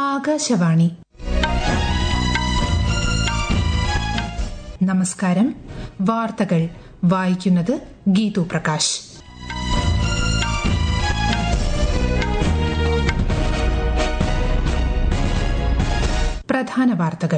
ആകാശവാണി നമസ്കാരം വാർത്തകൾ വായിക്കുന്നത് ഗീതു പ്രകാശ് പ്രധാന വാർത്തകൾ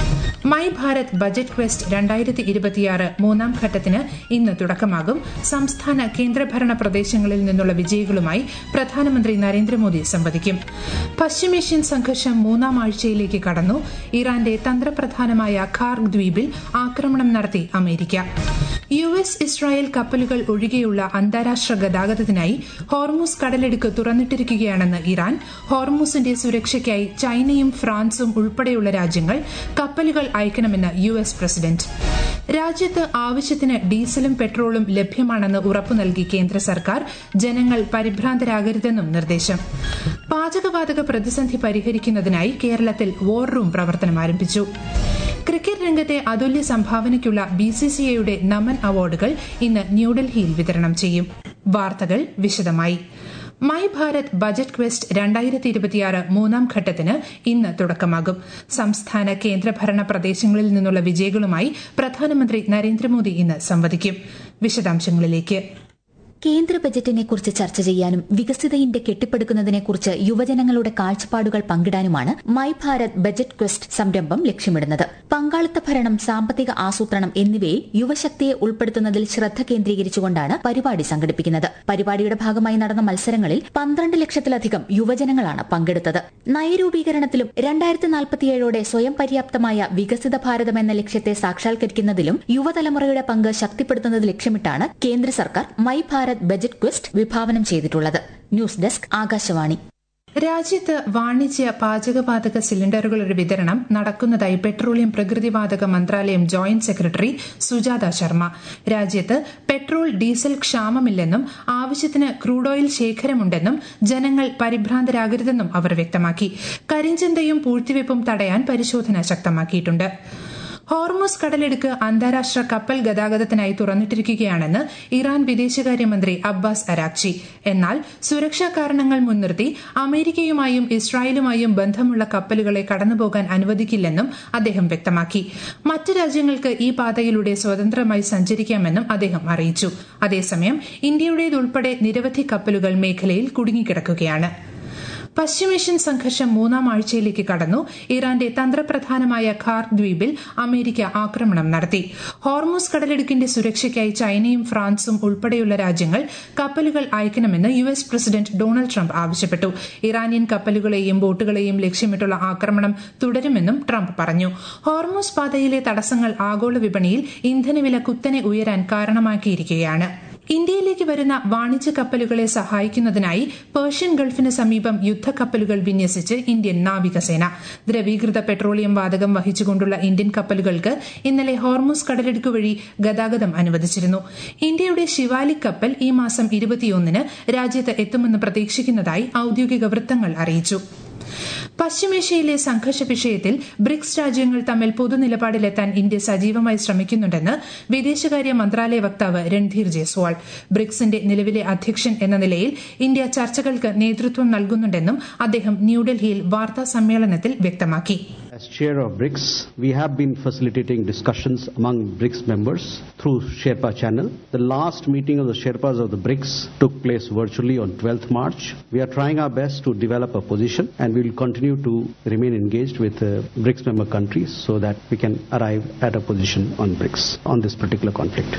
മൈ ഭാരത് ബജറ്റ് ക്വസ്റ്റ് രണ്ടായിരത്തി ഇരുപത്തിയാറ് മൂന്നാം ഘട്ടത്തിന് ഇന്ന് തുടക്കമാകും സംസ്ഥാന കേന്ദ്രഭരണ പ്രദേശങ്ങളിൽ നിന്നുള്ള വിജയികളുമായി പ്രധാനമന്ത്രി നരേന്ദ്രമോദി സംവദിക്കും പശ്ചിമേഷ്യൻ സംഘർഷം മൂന്നാം ആഴ്ചയിലേക്ക് കടന്നു ഇറാന്റെ തന്ത്രപ്രധാനമായ ഖാർഗ് ദ്വീപിൽ ആക്രമണം നടത്തി അമേരിക്ക യു എസ് ഇസ്രായേൽ കപ്പലുകൾ ഒഴികെയുള്ള അന്താരാഷ്ട്ര ഗതാഗതത്തിനായി ഹോർമൂസ് കടലെടുക്ക് തുറന്നിട്ടിരിക്കുകയാണെന്ന് ഇറാൻ ഹോർമൂസിന്റെ സുരക്ഷയ്ക്കായി ചൈനയും ഫ്രാൻസും ഉൾപ്പെടെയുള്ള രാജ്യങ്ങൾ കപ്പലുകൾ അയക്കണമെന്ന് യു എസ് പ്രസിഡന്റ് രാജ്യത്ത് ആവശ്യത്തിന് ഡീസലും പെട്രോളും ലഭ്യമാണെന്ന് ഉറപ്പു നൽകി കേന്ദ്ര സർക്കാർ ജനങ്ങൾ പരിഭ്രാന്തരാകരുതെന്നും നിർദ്ദേശം പാചകവാതക പ്രതിസന്ധി പരിഹരിക്കുന്നതിനായി കേരളത്തിൽ വോർ റൂം പ്രവർത്തനം ആരംഭിച്ചു ക്രിക്കറ്റ് രംഗത്തെ അതുല്യ സംഭാവനയ്ക്കുള്ള ബിസിസിഐയുടെ നമൻ അവാർഡുകൾ ഇന്ന് ന്യൂഡൽഹിയിൽ വിതരണം ചെയ്യും വാർത്തകൾ വിശദമായി മൈ ഭാരത് ബജറ്റ് ക്വസ്റ്റ് രണ്ടായിരത്തി ഇരുപത്തിയാറ് മൂന്നാം ഘട്ടത്തിന് ഇന്ന് തുടക്കമാകും സംസ്ഥാന കേന്ദ്രഭരണ പ്രദേശങ്ങളിൽ നിന്നുള്ള വിജയികളുമായി പ്രധാനമന്ത്രി നരേന്ദ്രമോദി ഇന്ന് സംവദിക്കും വിശദാംശങ്ങളിലേക്ക് കേന്ദ്ര ബജറ്റിനെ കുറിച്ച് ചർച്ച ചെയ്യാനും വികസിത ഇന്ത്യ കെട്ടിപ്പടുക്കുന്നതിനെക്കുറിച്ച് യുവജനങ്ങളുടെ കാഴ്ചപ്പാടുകൾ പങ്കിടാനുമാണ് മൈ ഭാരത് ബജറ്റ് ക്വസ്റ്റ് സംരംഭം ലക്ഷ്യമിടുന്നത് പങ്കാളിത്ത ഭരണം സാമ്പത്തിക ആസൂത്രണം എന്നിവയിൽ യുവശക്തിയെ ഉൾപ്പെടുത്തുന്നതിൽ ശ്രദ്ധ കേന്ദ്രീകരിച്ചുകൊണ്ടാണ് പരിപാടി സംഘടിപ്പിക്കുന്നത് പരിപാടിയുടെ ഭാഗമായി നടന്ന മത്സരങ്ങളിൽ പന്ത്രണ്ട് ലക്ഷത്തിലധികം യുവജനങ്ങളാണ് പങ്കെടുത്തത് നയരൂപീകരണത്തിലും രണ്ടായിരത്തി നാൽപ്പത്തിയേഴോടെ സ്വയം പര്യാപ്തമായ വികസിത ഭാരതം എന്ന ലക്ഷ്യത്തെ സാക്ഷാത്കരിക്കുന്നതിലും യുവതലമുറയുടെ പങ്ക് ശക്തിപ്പെടുത്തുന്നത് ലക്ഷ്യമിട്ടാണ് കേന്ദ്ര സർക്കാർ മൈ ഭാരത് ബജറ്റ് ക്വസ്റ്റ് വിഭാവനം ചെയ്തിട്ടുള്ളത് ന്യൂസ് ഡെസ്ക് ആകാശവാണി രാജ്യത്ത് വാണിജ്യ പാചകവാതക സിലിണ്ടറുകളുടെ വിതരണം നടക്കുന്നതായി പെട്രോളിയം പ്രകൃതിവാതക മന്ത്രാലയം ജോയിന്റ് സെക്രട്ടറി സുജാത ശർമ്മ രാജ്യത്ത് പെട്രോൾ ഡീസൽ ക്ഷാമമില്ലെന്നും ആവശ്യത്തിന് ക്രൂഡ് ഓയിൽ ശേഖരമുണ്ടെന്നും ജനങ്ങൾ പരിഭ്രാന്തരാകരുതെന്നും അവർ വ്യക്തമാക്കി കരിഞ്ചന്തയും പൂഴ്ത്തിവെപ്പും തടയാൻ പരിശോധന ശക്തമാക്കിയിട്ടുണ്ട് ഹോർമോസ് കടലെടുക്ക് അന്താരാഷ്ട്ര കപ്പൽ ഗതാഗതത്തിനായി തുറന്നിട്ടിരിക്കുകയാണെന്ന് ഇറാൻ വിദേശകാര്യമന്ത്രി അബ്ബാസ് അരാക്ചി എന്നാൽ സുരക്ഷാ കാരണങ്ങൾ മുൻനിർത്തി അമേരിക്കയുമായും ഇസ്രായേലുമായും ബന്ധമുള്ള കപ്പലുകളെ കടന്നുപോകാൻ അനുവദിക്കില്ലെന്നും അദ്ദേഹം വ്യക്തമാക്കി മറ്റ് രാജ്യങ്ങൾക്ക് ഈ പാതയിലൂടെ സ്വതന്ത്രമായി സഞ്ചരിക്കാമെന്നും അദ്ദേഹം അറിയിച്ചു അതേസമയം ഇന്ത്യയുടേതുൾപ്പെടെ നിരവധി കപ്പലുകൾ മേഖലയിൽ കുടുങ്ങിക്കിടക്കുകയാണ് പശ്ചിമേഷ്യൻ സംഘർഷം മൂന്നാം ആഴ്ചയിലേക്ക് കടന്നു ഇറാന്റെ തന്ത്രപ്രധാനമായ ഖാർ ദ്വീപിൽ അമേരിക്ക ആക്രമണം നടത്തി ഹോർമൂസ് കടലിടുക്കിന്റെ സുരക്ഷയ്ക്കായി ചൈനയും ഫ്രാൻസും ഉൾപ്പെടെയുള്ള രാജ്യങ്ങൾ കപ്പലുകൾ അയക്കണമെന്ന് U S president Donald Trump ആവശ്യപ്പെട്ടു ഇറാനിയൻ കപ്പലുകളെയും ബോട്ടുകളെയും ലക്ഷ്യമിട്ടുള്ള ആക്രമണം തുടരുമെന്നും ട്രംപ് പറഞ്ഞു ഹോർമൂസ് പാതയിലെ തടസ്സങ്ങൾ ആഗോള വിപണിയിൽ ഇന്ധനവില കുത്തനെ ഉയരാൻ കാരണമാക്കിയിരിക്കുകയാണ് ഇന്ത്യയിലേക്ക് വരുന്ന വാണിജ്യ കപ്പലുകളെ സഹായിക്കുന്നതിനായി പേർഷ്യൻ ഗൾഫിന് സമീപം യുദ്ധക്കപ്പലുകൾ വിന്യസിച്ച് ഇന്ത്യൻ നാവികസേന ദ്രവീകൃത പെട്രോളിയം വാതകം വഹിച്ചുകൊണ്ടുള്ള ഇന്ത്യൻ കപ്പലുകൾക്ക് ഇന്നലെ ഹോർമൂസ് കടലിടുക്ക് വഴി ഗതാഗതം അനുവദിച്ചിരുന്നു ഇന്ത്യയുടെ ശിവാലിക് കപ്പൽ ഈ മാസം ഇരുപത്തിയൊന്നിന് രാജ്യത്ത് എത്തുമെന്ന് പ്രതീക്ഷിക്കുന്നതായി ഔദ്യോഗിക വൃത്തങ്ങൾ അറിയിച്ചു പശ്ചിമേഷ്യയിലെ സംഘർഷ വിഷയത്തിൽ ബ്രിക്സ് രാജ്യങ്ങൾ തമ്മിൽ പൊതുനിലപാടിലെത്താൻ ഇന്ത്യ സജീവമായി ശ്രമിക്കുന്നുണ്ടെന്ന് വിദേശകാര്യ മന്ത്രാലയ വക്താവ് രൺധീർ ജയ്സ്വാൾ ബ്രിക്സിന്റെ നിലവിലെ അധ്യക്ഷൻ എന്ന നിലയിൽ ഇന്ത്യ ചർച്ചകൾക്ക് നേതൃത്വം നൽകുന്നുണ്ടെന്നും അദ്ദേഹം ന്യൂഡൽഹിയിൽ വാർത്താ സമ്മേളനത്തിൽ വ്യക്തമാക്കി As chair of BRICS, we have been facilitating discussions among BRICS members through Sherpa channel. The last meeting of the Sherpas of the BRICS took place virtually on 12th March. We are trying our best to develop a position and we will continue to remain engaged with uh, BRICS member countries so that we can arrive at a position on BRICS on this particular conflict.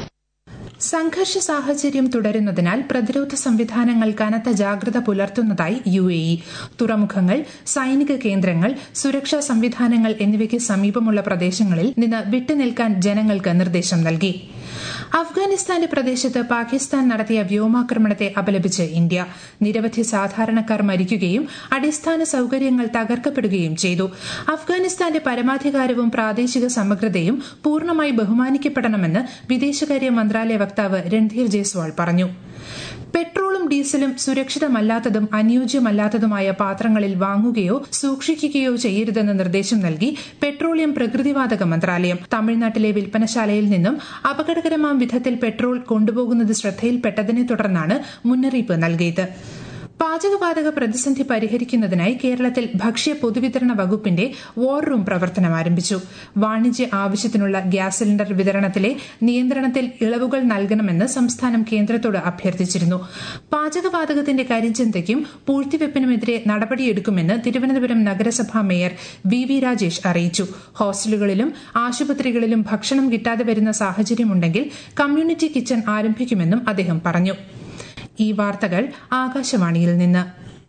സംഘർഷ സാഹചര്യം തുടരുന്നതിനാൽ പ്രതിരോധ സംവിധാനങ്ങൾ കനത്ത ജാഗ്രത പുലർത്തുന്നതായി U A E തുറമുഖങ്ങൾ സൈനിക കേന്ദ്രങ്ങൾ സുരക്ഷാ സംവിധാനങ്ങൾ എന്നിവയ്ക്ക് സമീപമുള്ള പ്രദേശങ്ങളിൽ നിന്ന് വിട്ടുനിൽക്കാൻ ജനങ്ങൾക്ക് നിർദ്ദേശം നൽകി അഫ്ഗാനിസ്ഥാന്റെ പ്രദേശത്ത് പാകിസ്ഥാൻ നടത്തിയ വ്യോമാക്രമണത്തെ അപലപിച്ച് ഇന്ത്യ നിരവധി സാധാരണക്കാർ മരിക്കുകയും അടിസ്ഥാന സൌകര്യങ്ങൾ തകർക്കപ്പെടുകയും ചെയ്തു അഫ്ഗാനിസ്ഥാന്റെ പരമാധികാരവും പ്രാദേശിക സമഗ്രതയും പൂർണ്ണമായി ബഹുമാനിക്കപ്പെടണമെന്ന് വിദേശകാര്യ മന്ത്രാലയ വക്താവ് രൺധീർ ജയ്സ്വാൾ പറഞ്ഞു പെട്രോളും ഡീസലും സുരക്ഷിതമല്ലാത്തതും അനുയോജ്യമല്ലാത്തതുമായ പാത്രങ്ങളിൽ വാങ്ങുകയോ സൂക്ഷിക്കുകയോ ചെയ്യരുതെന്ന് നിർദ്ദേശം നൽകി പെട്രോളിയം പ്രകൃതിവാതക മന്ത്രാലയം തമിഴ്നാട്ടിലെ വിൽപ്പനശാലയിൽ നിന്നും അപകടകരമാം വിധത്തിൽ പെട്രോൾ കൊണ്ടുപോകുന്നത് ശ്രദ്ധയിൽപ്പെട്ടതിനെ തുടർന്നാണ് മുന്നറിയിപ്പ് നൽകിയത് പാചകവാതക പ്രതിസന്ധി പരിഹരിക്കുന്നതിനായി കേരളത്തിൽ ഭക്ഷ്യ പൊതുവിതരണ വകുപ്പിന്റെ വാർ റൂം പ്രവർത്തനം ആരംഭിച്ചു വാണിജ്യ ആവശ്യത്തിനുള്ള ഗ്യാസ് സിലിണ്ടർ വിതരണത്തിലെ നിയന്ത്രണത്തിൽ ഇളവുകൾ നൽകണമെന്ന് സംസ്ഥാനം കേന്ദ്രത്തോട് അഭ്യർത്ഥിച്ചിരുന്നു പാചകവാതകത്തിന്റെ കരിഞ്ചന്തയ്ക്കും പൂഴ്ത്തിവെപ്പിനുമെതിരെ നടപടിയെടുക്കുമെന്ന് തിരുവനന്തപുരം നഗരസഭാ മേയർ വി വി രാജേഷ് അറിയിച്ചു ഹോസ്റ്റലുകളിലും ആശുപത്രികളിലും ഭക്ഷണം കിട്ടാതെ വരുന്ന സാഹചര്യമുണ്ടെങ്കിൽ കമ്മ്യൂണിറ്റി കിച്ചൺ ആരംഭിക്കുമെന്നും അദ്ദേഹം പറഞ്ഞു ഈ വാർത്തകൾ ആകാശവാണിയിൽ നിന്ന്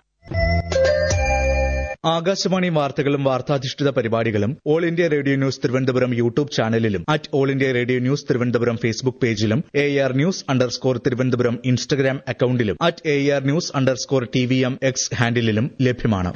ആകാശവാണി വാർത്തകളും വാർത്താധിഷ്ഠിത പരിപാടികളും all India radio news Thiruvananthapuram YouTube ചാനലിലും at all India radio news Thiruvananthapuram Facebook പേജിലും A R news underscore Thiruvananthapuram Instagram അക്കൌണ്ടിലും at A R news underscore T V M X ഹാൻഡിലും ലഭ്യമാണ്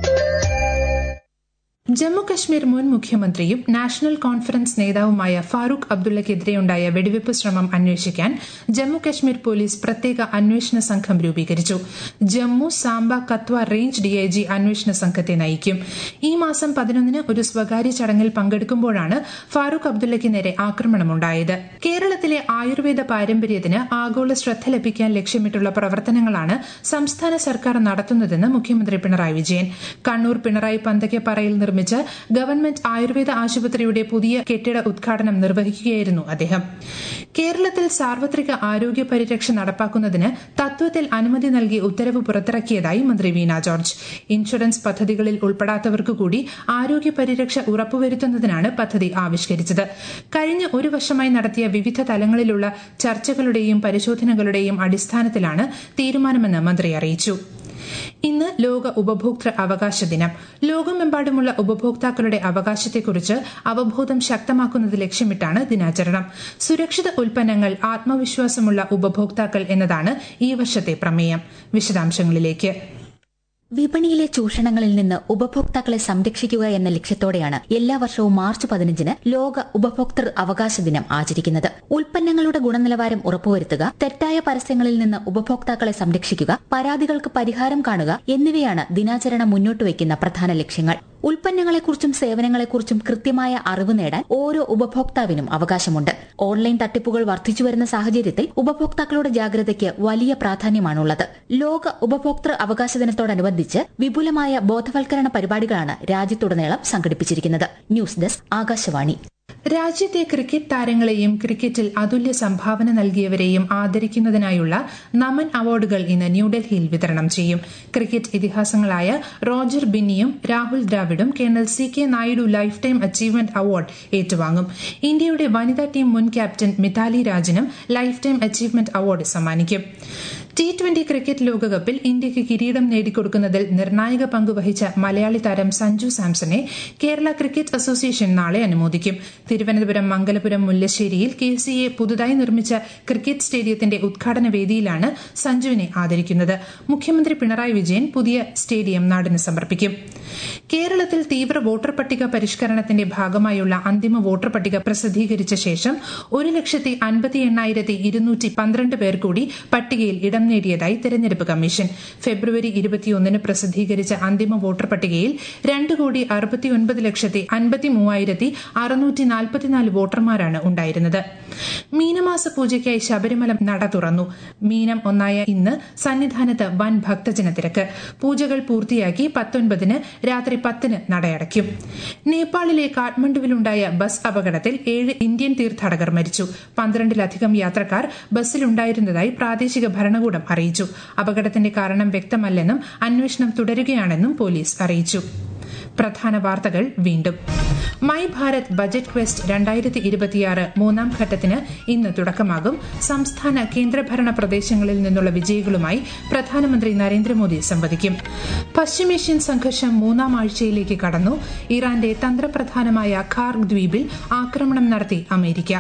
ജമ്മു കശ്മീർ മുൻ മുഖ്യമന്ത്രിയും നാഷണൽ കോൺഫറൻസ് നേതാവുമായ ഫാറൂഖ് അബ്ദുള്ളക്കെതിരെയുണ്ടായ വെടിവെപ്പ് ശ്രമം അന്വേഷിക്കാൻ ജമ്മു കശ്മീർ പോലീസ് പ്രത്യേക അന്വേഷണ സംഘം രൂപീകരിച്ചു ജമ്മു സാംബ കത്വ റേഞ്ച് ഡിഐജി അന്വേഷണ സംഘത്തെ നയിക്കും ഈ മാസം പതിനൊന്നിന് ഒരു സ്വകാര്യ ചടങ്ങിൽ പങ്കെടുക്കുമ്പോഴാണ് ഫാറൂഖ് അബ്ദുള്ളയ്ക്ക് നേരെ ആക്രമണമുണ്ടായത് കേരളത്തിലെ ആയുർവേദ പാരമ്പര്യത്തിന് ആഗോള ശ്രദ്ധ ലഭിക്കാൻ ലക്ഷ്യമിട്ടുള്ള പ്രവർത്തനങ്ങളാണ് സംസ്ഥാന സർക്കാർ നടത്തുന്നതെന്ന് മുഖ്യമന്ത്രി പിണറായി വിജയൻ കണ്ണൂർ പിണറായി പന്തക്കപ്പാറയിൽ നിർമ്മിച്ച ഗവൺമെന്റ് ആയുർവേദ ആശുപത്രിയുടെ പുതിയ കെട്ടിട ഉദ്ഘാടനം നിർവഹിക്കുകയായിരുന്നു അദ്ദേഹം കേരളത്തിൽ സാർവത്രിക ആരോഗ്യ പരിരക്ഷ നടപ്പാക്കുന്നതിന് തത്വത്തിൽ അനുമതി നൽകി ഉത്തരവ് പുറത്തിറക്കിയതായി മന്ത്രി വീണ ജോർജ് ഇൻഷുറൻസ് പദ്ധതികളിൽ ഉൾപ്പെടാത്തവർക്ക് കൂടി ആരോഗ്യ പരിരക്ഷ ഉറപ്പുവരുത്തുന്നതിനാണ് പദ്ധതി ആവിഷ്കരിച്ചത് കഴിഞ്ഞ ഒരു വർഷമായി നടത്തിയ വിവിധ തലങ്ങളിലുള്ള ചർച്ചകളുടെയും പരിശോധനകളുടെയും അടിസ്ഥാനത്തിലാണ് തീരുമാനമെന്ന് മന്ത്രി അറിയിച്ചു ഇന്ന് ലോക ഉപഭോക്തൃ അവകാശ ദിനം ലോകമെമ്പാടുമുള്ള ഉപഭോക്താക്കളുടെ അവകാശത്തെക്കുറിച്ച് അവബോധം ശക്തമാക്കുന്നത് ലക്ഷ്യമിട്ടാണ് ദിനാചരണം സുരക്ഷിത ഉൽപ്പന്നങ്ങൾ ആത്മവിശ്വാസമുള്ള ഉപഭോക്താക്കൾ എന്നതാണ് ഈ വർഷത്തെ പ്രമേയം വിശദാംശങ്ങളിലേക്ക് വിപണിയിലെ ചൂഷണങ്ങളിൽ നിന്ന് ഉപഭോക്താക്കളെ സംരക്ഷിക്കുക എന്ന ലക്ഷ്യത്തോടെയാണ് എല്ലാ വർഷവും മാർച്ച് പതിനഞ്ചിന് ലോക ഉപഭോക്തൃ അവകാശ ദിനം ആചരിക്കുന്നത് ഉൽപ്പന്നങ്ങളുടെ ഗുണനിലവാരം ഉറപ്പുവരുത്തുക തെറ്റായ പരസ്യങ്ങളിൽ നിന്ന് ഉപഭോക്താക്കളെ സംരക്ഷിക്കുക പരാതികൾക്ക് പരിഹാരം കാണുക എന്നിവയാണ് ദിനാചരണം മുന്നോട്ട് വയ്ക്കുന്ന പ്രധാന ലക്ഷ്യങ്ങൾ ഉൽപ്പന്നങ്ങളെക്കുറിച്ചും സേവനങ്ങളെക്കുറിച്ചും കൃത്യമായ അറിവ് നേടാൻ ഓരോ ഉപഭോക്താവിനും അവകാശമുണ്ട് ഓൺലൈൻ തട്ടിപ്പുകൾ വർദ്ധിച്ചുവരുന്ന സാഹചര്യത്തിൽ ഉപഭോക്താക്കളുടെ ജാഗ്രതയ്ക്ക് വലിയ പ്രാധാന്യമാണുള്ളത് ലോക ഉപഭോക്തൃ അവകാശ ദിനത്തോടനുബന്ധിച്ച് വിപുലമായ ബോധവൽക്കരണ പരിപാടികളാണ് രാജ്യത്തുടനീളം സംഘടിപ്പിച്ചിരിക്കുന്നത് ന്യൂസ് ഡെസ്ക് ആകാശവാണി രാജ്യത്തെ ക്രിക്കറ്റ് താരങ്ങളെയും ക്രിക്കറ്റിൽ അതുല്യ സംഭാവന നൽകിയവരെയും ആദരിക്കുന്നതിനായുള്ള നമൻ അവാർഡുകൾ ഇന്ന് ന്യൂഡൽഹിയിൽ വിതരണം ചെയ്യും ക്രിക്കറ്റ് ഇതിഹാസങ്ങളായ റോജർ ബിന്നിയും രാഹുൽ ദ്രാവിഡും colonel C K Naidu lifetime achievement award ഏറ്റുവാങ്ങും ഇന്ത്യയുടെ വനിതാ ടീം മുൻ ക്യാപ്റ്റൻ മിതാലി രാജിനും ലൈഫ് ടൈം അച്ചീവ്മെന്റ് അവാർഡ് സമ്മാനിക്കും ടി ട്വന്റി ക്രിക്കറ്റ് ലോകകപ്പിൽ ഇന്ത്യയ്ക്ക് കിരീടം നേടിക്കൊടുക്കുന്നതിൽ നിർണായക പങ്കുവഹിച്ച മലയാളി താരം സഞ്ജു സാംസണെ കേരള ക്രിക്കറ്റ് അസോസിയേഷൻ നാളെ അനുമോദിക്കും തിരുവനന്തപുരം മംഗലപുരം മുല്ലശ്ശേരിയിൽ കെ സി എ പുതുതായി നിർമ്മിച്ച ക്രിക്കറ്റ് സ്റ്റേഡിയത്തിന്റെ ഉദ്ഘാടന വേദിയിലാണ് സഞ്ജുവിനെ ആദരിക്കുന്നത് മുഖ്യമന്ത്രി പിണറായി വിജയൻ പുതിയ സ്റ്റേഡിയം നാടിന് സമർപ്പിക്കും കേരളത്തിൽ തീവ്ര വോട്ടർ പട്ടിക പരിഷ്കരണത്തിന്റെ ഭാഗമായുള്ള അന്തിമ വോട്ടർ പട്ടിക പ്രസിദ്ധീകരിച്ച ശേഷം ഒരു ലക്ഷത്തി അൻപത്തി എണ്ണായിരത്തി ഇരുന്നൂറ്റി പന്ത്രണ്ട് പേർ കൂടി പട്ടികയിൽ ഇടം നേടിയതായി തെരഞ്ഞെടുപ്പ് കമ്മീഷൻ ഫെബ്രുവരി ഇരുപത്തിയൊന്നിന് പ്രസിദ്ധീകരിച്ച അന്തിമ വോട്ടർ പട്ടികയിൽ രണ്ട് കോടി അറുപത്തിയൊൻപത് ലക്ഷത്തി അൻപത്തി മൂവായിരത്തി അറുന്നൂറ്റി നാൽപ്പത്തിനാല് വോട്ടർമാരാണ് ഉണ്ടായിരുന്നത് മീനമാസ പൂജയ്ക്കായി ശബരിമല നട തുറന്നു മീനം ഒന്നായ ഇന്ന് സന്നിധാനത്ത് വൻ ഭക്തജന തിരക്ക് പൂജകൾ പൂർത്തിയാക്കി പത്തൊൻപതിന് രാത്രി പത്തിന് നടയടയ്ക്കും നേപ്പാളിലെ കാഠ്മണ്ഡുവിലുണ്ടായ ബസ് അപകടത്തിൽ ഏഴ് ഇന്ത്യൻ തീർത്ഥാടകർ മരിച്ചു പന്ത്രണ്ടിലധികം യാത്രക്കാർ ബസ്സിലുണ്ടായിരുന്നതായി പ്രാദേശിക ഭരണകൂടം അറിയിച്ചു അപകടത്തിന്റെ കാരണം വ്യക്തമല്ലെന്നും അന്വേഷണം തുടരുകയാണെന്നും പോലീസ് അറിയിച്ചു പ്രധാന വാർത്തകൾ വീണ്ടും മൈ ഭാരത് ബജറ്റ് ക്വസ്റ്റ് രണ്ടായിരത്തി ഇരുപത്തിയാറ് മൂന്നാം ഘട്ടത്തിന് ഇന്ന് തുടക്കമാകും സംസ്ഥാന കേന്ദ്രഭരണ പ്രദേശങ്ങളിൽ നിന്നുള്ള വിജയികളുമായി പ്രധാനമന്ത്രി നരേന്ദ്രമോദി സംവദിക്കും പശ്ചിമേഷ്യൻ സംഘർഷം മൂന്നാം ആഴ്ചയിലേക്ക് കടന്നു ഇറാന്റെ തന്ത്രപ്രധാനമായ ഖാർഗ് ദ്വീപിൽ ആക്രമണം നടത്തി അമേരിക്ക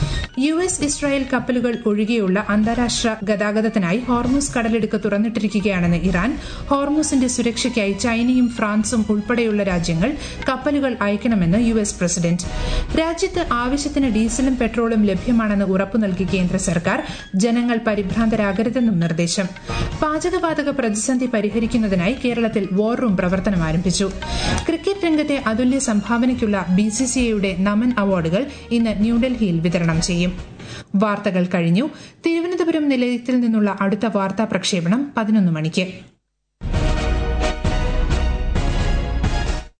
യു എസ് ഇസ്രായേൽ കപ്പലുകൾ ഒഴികെയുള്ള അന്താരാഷ്ട്ര ഗതാഗതത്തിനായി ഹോർമൂസ് കടലിടുക്ക് തുറന്നിട്ടിരിക്കുകയാണെന്ന് ഇറാൻ ഹോർമൂസിന്റെ സുരക്ഷയ്ക്കായി ചൈനയും ഫ്രാൻസും ഉൾപ്പെടെയുള്ള രാജ്യങ്ങൾ കപ്പലുകൾ അയക്കണമെന്ന് യു എസ് പ്രസിഡന്റ് രാജ്യത്ത് ആവശ്യത്തിന് ഡീസലും പെട്രോളും ലഭ്യമാണെന്ന് ഉറപ്പു നൽകി കേന്ദ്ര സർക്കാർ ജനങ്ങൾ പരിഭ്രാന്തരാകരുതെന്നും നിർദ്ദേശം പാചകവാതക പ്രതിസന്ധി പരിഹരിക്കുന്നതിനായി കേരളത്തിൽ വാർ റൂം പ്രവർത്തനം ആരംഭിച്ചു ക്രിക്കറ്റ് രംഗത്തെ അതുല്യ സംഭാവനയ്ക്കുള്ള ബിസിസിഐയുടെ നമൻ അവാർഡുകൾ ഇന്ന് ന്യൂഡൽഹിയിൽ വിതരണം ചെയ്യും വാർത്തകൾ കഴിഞ്ഞു തിരുവനന്തപുരം നിലയത്തിൽ നിന്നുള്ള അടുത്ത വാർത്താ പ്രക്ഷേപണം പതിനൊന്ന് മണിക്ക്